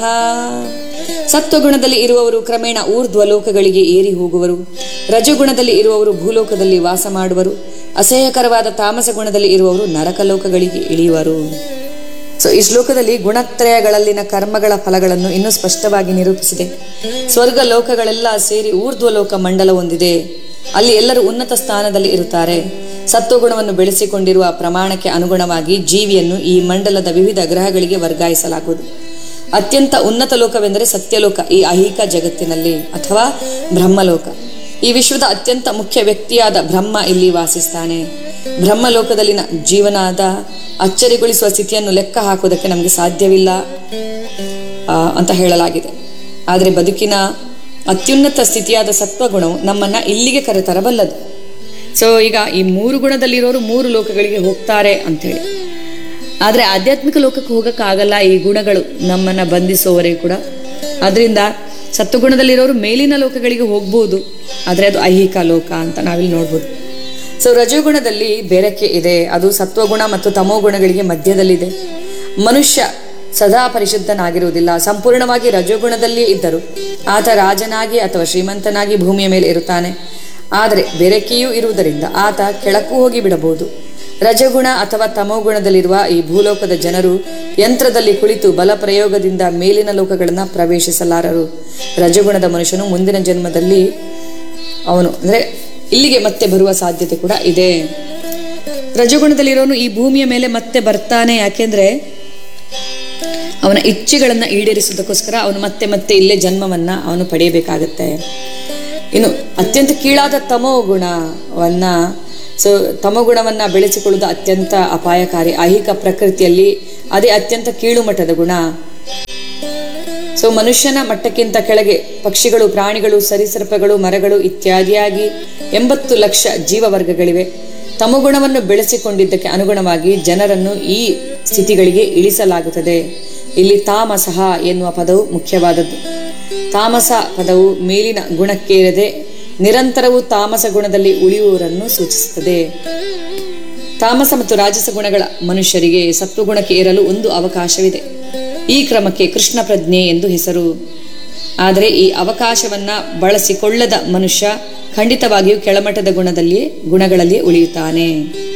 ಸತ್ವಗುಣದಲ್ಲಿ ಇರುವವರು ಕ್ರಮೇಣ ಊರ್ಧ್ವ ಲೋಕಗಳಿಗೆ ಏರಿ ಹೋಗುವರು ರಜಗುಣದಲ್ಲಿ ಇರುವವರು ಭೂಲೋಕದಲ್ಲಿ ವಾಸ ಮಾಡುವರು ಅಸಹ್ಯಕರವಾದ ತಾಮಸ ಗುಣದಲ್ಲಿ ಇರುವವರು ನರಕ ಲೋಕಗಳಿಗೆ ಇಳಿಯುವರು ಸೊ ಈ ಶ್ಲೋಕದಲ್ಲಿ ಗುಣತ್ರಯಗಳಲ್ಲಿನ ಕರ್ಮಗಳ ಫಲಗಳನ್ನು ಇನ್ನೂ ಸ್ಪಷ್ಟವಾಗಿ ನಿರೂಪಿಸಿದೆ ಸ್ವರ್ಗ ಲೋಕಗಳೆಲ್ಲ ಸೇರಿ ಊರ್ಧ್ವ ಲೋಕ ಮಂಡಲ ಹೊಂದಿದೆ ಅಲ್ಲಿ ಎಲ್ಲರೂ ಉನ್ನತ ಸ್ಥಾನದಲ್ಲಿ ಇರುತ್ತಾರೆ ಸತ್ವಗುಣವನ್ನು ಬೆಳೆಸಿಕೊಂಡಿರುವ ಪ್ರಮಾಣಕ್ಕೆ ಅನುಗುಣವಾಗಿ ಜೀವಿಯನ್ನು ಈ ಮಂಡಲದ ವಿವಿಧ ಗ್ರಹಗಳಿಗೆ ವರ್ಗಾಯಿಸಲಾಗುವುದು ಅತ್ಯಂತ ಉನ್ನತ ಲೋಕವೆಂದರೆ ಸತ್ಯಲೋಕ ಈ ಐಹಿಕ ಜಗತ್ತಿನಲ್ಲಿ ಅಥವಾ ಬ್ರಹ್ಮಲೋಕ ಈ ವಿಶ್ವದ ಅತ್ಯಂತ ಮುಖ್ಯ ವ್ಯಕ್ತಿಯಾದ ಬ್ರಹ್ಮ ಇಲ್ಲಿ ವಾಸಿಸ್ತಾನೆ ಬ್ರಹ್ಮಲೋಕದಲ್ಲಿನ ಜೀವನದ ಅಚ್ಚರಿಗೊಳಿಸುವ ಸ್ಥಿತಿಯನ್ನು ಲೆಕ್ಕ ಹಾಕುವುದಕ್ಕೆ ನಮಗೆ ಸಾಧ್ಯವಿಲ್ಲ ಆ, ಅಂತ ಹೇಳಲಾಗಿದೆ ಆದರೆ ಬದುಕಿನ ಅತ್ಯುನ್ನತ ಸ್ಥಿತಿಯಾದ ಸತ್ವಗುಣವು ನಮ್ಮನ್ನ ಇಲ್ಲಿಗೆ ಕರೆತರಬಲ್ಲದು ಸೊ ಈಗ ಈ ಮೂರು ಗುಣದಲ್ಲಿರೋರು ಮೂರು ಲೋಕಗಳಿಗೆ ಹೋಗ್ತಾರೆ ಅಂತೇಳಿ ಆದರೆ ಆಧ್ಯಾತ್ಮಿಕ ಲೋಕಕ್ಕೆ ಹೋಗಕ್ಕಾಗಲ್ಲ ಈ ಗುಣಗಳು ನಮ್ಮನ್ನ ಬಂಧಿಸುವವರೆಗೂ ಕೂಡ ಅದರಿಂದ ಸತ್ವಗುಣದಲ್ಲಿರೋರು ಮೇಲಿನ ಲೋಕಗಳಿಗೆ ಹೋಗ್ಬೋದು ಆದರೆ ಅದು ಐಹಿಕ ಲೋಕ ಅಂತ ನಾವಿಲ್ಲಿ ನೋಡ್ಬೋದು ಸೊ ರಜೋಗುಣದಲ್ಲಿ ಬೆರಕೆ ಇದೆ ಅದು ಸತ್ವಗುಣ ಮತ್ತು ತಮೋಗುಣಗಳಿಗೆ ಮಧ್ಯದಲ್ಲಿದೆ ಮನುಷ್ಯ ಸದಾ ಪರಿಶುದ್ಧನಾಗಿರುವುದಿಲ್ಲ ಸಂಪೂರ್ಣವಾಗಿ ರಜೋಗುಣದಲ್ಲಿ ಇದ್ದರು ಆತ ರಾಜನಾಗಿ ಅಥವಾ ಶ್ರೀಮಂತನಾಗಿ ಭೂಮಿಯ ಮೇಲೆ ಇರುತ್ತಾನೆ ಆದರೆ ಬೆರಕೆಯೂ ಇರುವುದರಿಂದ ಆತ ಕೆಳಕ್ಕೂ ಹೋಗಿ ಬಿಡಬಹುದು ರಜಗುಣ ಅಥವಾ ತಮೋಗುಣದಲ್ಲಿರುವ ಈ ಭೂಲೋಕದ ಜನರು ಯಂತ್ರದಲ್ಲಿ ಕುಳಿತು ಬಲ ಪ್ರಯೋಗದಿಂದ ಮೇಲಿನ ಲೋಕಗಳನ್ನು ಪ್ರವೇಶಿಸಲಾರರು ರಜಗುಣದ ಮನುಷ್ಯನು ಮುಂದಿನ ಜನ್ಮದಲ್ಲಿ ಅವನು ಅಂದ್ರೆ ಇಲ್ಲಿಗೆ ಮತ್ತೆ ಬರುವ ಸಾಧ್ಯತೆ ಕೂಡ ಇದೆ ರಜಗುಣದಲ್ಲಿರೋನು ಈ ಭೂಮಿಯ ಮೇಲೆ ಮತ್ತೆ ಬರ್ತಾನೆ ಯಾಕೆಂದ್ರೆ ಅವನ ಇಚ್ಛೆಗಳನ್ನ ಈಡೇರಿಸುವುದಕ್ಕೋಸ್ಕರ ಅವನು ಮತ್ತೆ ಮತ್ತೆ ಇಲ್ಲೇ ಜನ್ಮವನ್ನ ಅವನು ಪಡೆಯಬೇಕಾಗತ್ತೆ ಇನ್ನು ಅತ್ಯಂತ ಕೀಳಾದ ತಮೋ ಗುಣವನ್ನ ಸೊ ತಮೋಗುಣವನ್ನ ಬೆಳೆಸಿಕೊಳ್ಳುವುದು ಅತ್ಯಂತ ಅಪಾಯಕಾರಿ ಐಹಿಕ ಪ್ರಕೃತಿಯಲ್ಲಿ ಅದೇ ಅತ್ಯಂತ ಕೀಳು ಮಟ್ಟದ ಗುಣ ಸೊ ಮನುಷ್ಯನ ಮಟ್ಟಕ್ಕಿಂತ ಕೆಳಗೆ ಪಕ್ಷಿಗಳು ಪ್ರಾಣಿಗಳು ಸರೀಸೃಪಗಳು ಮರಗಳು ಇತ್ಯಾದಿಯಾಗಿ ಎಂಬತ್ತು ಲಕ್ಷ ಜೀವವರ್ಗಗಳಿವೆ ತಮಗುಣವನ್ನು ಬೆಳೆಸಿಕೊಂಡಿದ್ದಕ್ಕೆ ಅನುಗುಣವಾಗಿ ಜನರನ್ನು ಈ ಸ್ಥಿತಿಗಳಿಗೆ ಇಳಿಸಲಾಗುತ್ತದೆ ಇಲ್ಲಿ ತಾಮಸಃ ಎನ್ನುವ ಪದವು ಮುಖ್ಯವಾದದ್ದು ತಾಮಸ ಪದವು ಮೇಲಿನ ಗುಣಕ್ಕೇರದೆ ನಿರಂತರವೂ ತಾಮಸ ಗುಣದಲ್ಲಿ ಉಳಿಯುವವರನ್ನು ಸೂಚಿಸುತ್ತದೆ ತಾಮಸ ಮತ್ತು ರಾಜಸ ಗುಣಗಳ ಮನುಷ್ಯರಿಗೆ ಸತ್ವಗುಣಕ್ಕೆ ಏರಲು ಒಂದು ಅವಕಾಶವಿದೆ ಈ ಕ್ರಮಕ್ಕೆ ಕೃಷ್ಣ ಪ್ರಜ್ಞೆ ಎಂದು ಹೆಸರು ಆದರೆ ಈ ಅವಕಾಶವನ್ನ ಬಳಸಿಕೊಳ್ಳದ ಮನುಷ್ಯ ಖಂಡಿತವಾಗಿಯೂ ಕೆಳಮಟ್ಟದ ಗುಣದಲ್ಲಿ ಗುಣಗಳಲ್ಲಿ ಉಳಿಯುತ್ತಾನೆ